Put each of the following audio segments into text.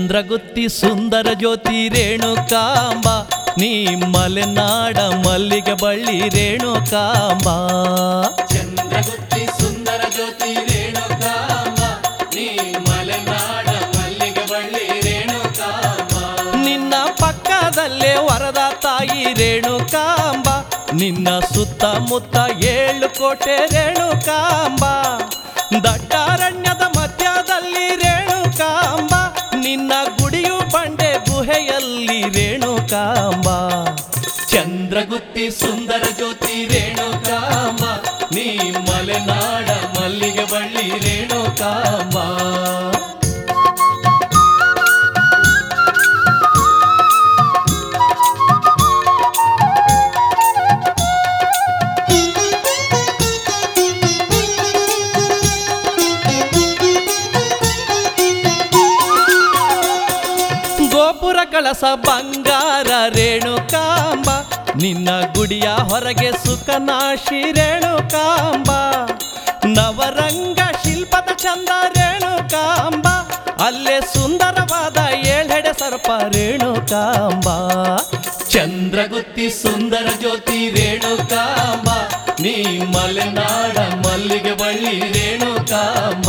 ಚಂದ್ರಗುತ್ತಿ ಸುಂದರ ಜ್ಯೋತಿ ರೇಣುಕಾಂಬ ನೀ ಮಲೆನಾಡ ಮಲ್ಲಿಗೆ ಬಳ್ಳಿ ರೇಣುಕಾಂಬ ಚಂದ್ರಗುತ್ತಿ ಸುಂದರ ಜ್ಯೋತಿ ರೇಣುಕಾಂಬ ನೀ ಮಲೆನಾಡ ಮಲ್ಲಿಗೆ ಬಳ್ಳಿ ರೇಣುಕಾಂಬ ನಿನ್ನ ಪಕ್ಕದಲ್ಲೇ ವರದ ತಾಯಿ ರೇಣುಕಾಂಬ ನಿನ್ನ ಸುತ್ತಮುತ್ತ ಏಳು ಕೋಟೆ ರೇಣುಕಾಂಬ ದಟ್ಟಾರಣ್ಯದ ಮಧ್ಯದಲ್ಲಿ ರೇಣುಕಾಂಬ ನಿನ್ನ ಗುಡಿಯು ಬಂಡೆ ಗುಹೆಯಲ್ಲಿ ರೇಣುಕಾಂಬ ಚಂದ್ರಗುತ್ತಿ ಸುಂದರ ಜ್ಯೋತಿ ರೇಣುಕಾಂಬ ನೀ ಮಲೆನಾಡ ಮಲ್ಲಿಗೆ ಬಳ್ಳಿ ರೇಣುಕಾಂಬ ಗೋಪುರ ಕಳಸ ಬಂಗಾರ ರೇಣುಕಾಂಬ ನಿನ್ನ ಗುಡಿಯ ಹೊರಗೆ ಸುಖನಾಶಿ ರೇಣುಕಾಂಬ ನವರಂಗ ಶಿಲ್ಪದ ಚಂದ ರೇಣುಕಾಂಬ ಅಲ್ಲೇ ಸುಂದರವಾದ ಏಳೆಡೆ ಸರ್ಪ ರೇಣುಕಾಂಬ ಚಂದ್ರಗುತ್ತಿ ಸುಂದರ ಜ್ಯೋತಿ ರೇಣುಕಾಂಬ ನೀ ಮಲೆನಾಡ ಮಲ್ಲಿಗೆ ಬಳ್ಳಿ ರೇಣುಕಾಂಬ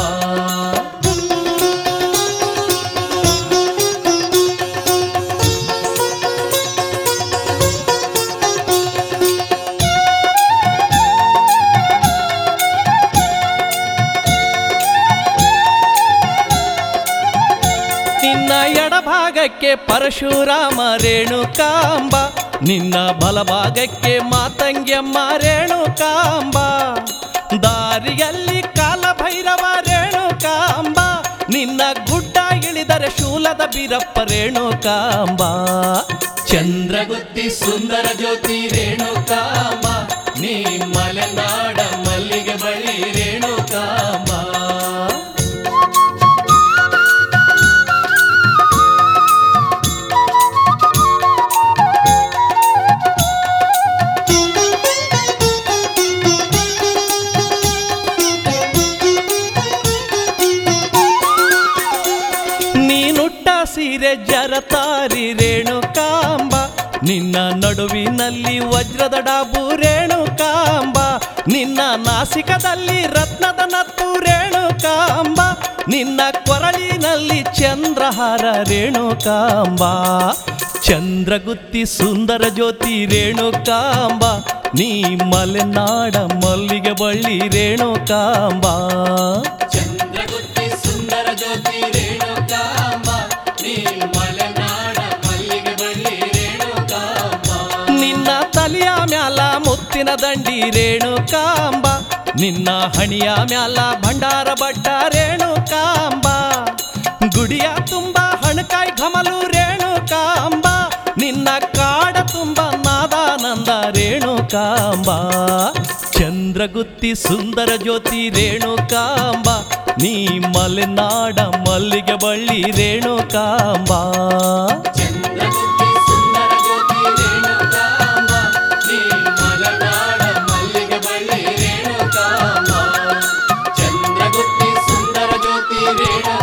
ನಿನ್ನ ಎಡಭಾಗಕ್ಕೆ ಪರಶುರಾಮ ರೇಣುಕಾಂಬ ನಿನ್ನ ಬಲಭಾಗಕ್ಕೆ ಮಾತಂಗ್ಯಮ್ಮ ರೇಣುಕಾಂಬ ದಾರಿಯಲ್ಲಿ ಕಾಲಭೈರವ ರೇಣುಕಾಂಬ ನಿನ್ನ ಗುಡ್ಡ ಇಳಿದರೆ ಶೂಲದ ಬೀರಪ್ಪ ರೇಣುಕಾಂಬ ಚಂದ್ರಗುತ್ತಿ ಸುಂದರ ಜ್ಯೋತಿ ರೇಣುಕಾಂಬ ನೀ ಮಲೆನಾಡ ಮಲ್ಲಿಗೆ ಬಳಿ ರೇಣುಕಾಂಬ ನೀನುಟ್ಟ ಸೀರೆ ಜರತಾರಿ ರೇಣುಕಾಂಬ ನಿನ್ನ ನಡುವಿನಲ್ಲಿ ವಜ್ರದ ಡಾಬು ರೇಣುಕಾಂಬ ನಿನ್ನ ನಾಸಿಕದಲ್ಲಿ ರತ್ನದ ನತ್ತು ರೇಣುಕಾಂಬ ನಿನ್ನ ಕೊರಳಿನಲ್ಲಿ ಚಂದ್ರಹಾರ ರೇಣುಕಾಂಬ ಚಂದ್ರಗುತ್ತಿ ಸುಂದರ ಜ್ಯೋತಿ ರೇಣುಕಾಂಬ ನೀ ಮಲೆನಾಡ ಮಲ್ಲಿಗೆ ಬಳ್ಳಿ ರೇಣುಕಾಂಬ ಚಂದ್ರಗುತ್ತಿ ಸುಂದರ ಜ್ಯೋತಿ ರೇಣುಕಾಂಬ ನೀ ಮಲೆನಾಡ ಮಲ್ಲಿಗೆ ಬಳ್ಳಿ ರೇಣುಕಾಂಬ ನಿನ್ನ ತಲೆಯ ಮ್ಯಾಲ ಮುತ್ತಿನ ದಂಡಿ ರೇಣುಕಾಂಬ ನಿನ್ನ ಹಣಿಯ ಮ್ಯಾಲ ಭಂಡಾರ ಬಡ್ಡ ರೇಣುಕಾಂಬ ಗುಡಿಯ ತುಂಬ ಹಣಕಾಯಿ ಘಮಲು ರೇಣುಕಾಂಬ ನಿನ್ನ ಕಾಡ ತುಂಬ ನಾದಾನಂದ ರೇಣುಕಾಂಬ ಚಂದ್ರಗುತ್ತಿ ಸುಂದರ ಜ್ಯೋತಿ ರೇಣುಕಾಂಬ ನೀ ಮಲೆನಾಡ ಮಲ್ಲಿಗೆ ಬಳ್ಳಿ ರೇಣುಕಾಂಬ ಚಂದ್ರಗುತ್ತಿ ಸುಂದರ ಜ್ಯೋತಿ ರೇಣುಕಾಂಬ ನೀ ಮಲೆನಾಡ ಮಲ್ಲಿಗೆ ಬಳ್ಳಿ ರೇಣುಕಾಂಬ ಚಂದ್ರಗುತ್ತಿ ಸುಂದರ ಜ್ಯೋತಿ ರೇಣು